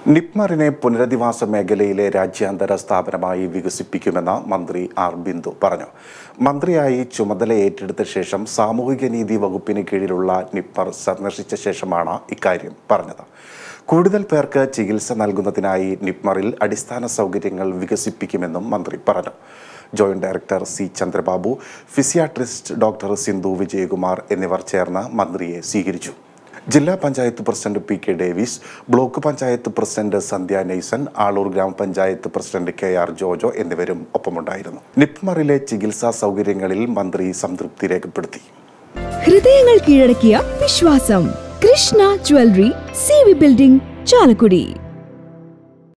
നിപ്മറിനെ പുനരധിവാസ മേഖലയിലെ രാജ്യാന്തര സ്ഥാപനമായി വികസിപ്പിക്കുമെന്ന് മന്ത്രി ആർ ബിന്ദു പറഞ്ഞു മന്ത്രിയായി ചുമതല ഏറ്റെടുത്ത ശേഷം സാമൂഹിക നീതി വകുപ്പിന് കീഴിലുള്ള നിപ്പർ സന്ദർശിച്ച ശേഷമാണ് ഇക്കാര്യം പറഞ്ഞത് കൂടുതൽ പേർക്ക് ചികിത്സ നൽകുന്നതിനായി നിപ്മറിൽ അടിസ്ഥാന സൗകര്യങ്ങൾ വികസിപ്പിക്കുമെന്നും മന്ത്രി പറഞ്ഞു joint director C Chandrababu physiatrist doctor Sindhu Vijayakumar എന്നിവർ ചേർന്ന് മന്ത്രിയെ സ്വീകരിച്ചു ജില്ലാ panchayat president P K Davis block panchayat president Sandhya Neyson Aloor ഗ്രാമപഞ്ചായത്ത് പ്രസിഡന്റ് കെ ആർ ജോജോ എന്നിവരും ഒപ്പമുണ്ടായിരുന്നു നിപ്മറിലെ ചികിത്സാ സൗകര്യങ്ങളിൽ മന്ത്രി സംതൃപ്തി രേഖപ്പെടുത്തി ഹൃദയങ്ങൾ കീഴടക്കിയ വിശ്വാസം Krishna jewellery C V building Chalakudy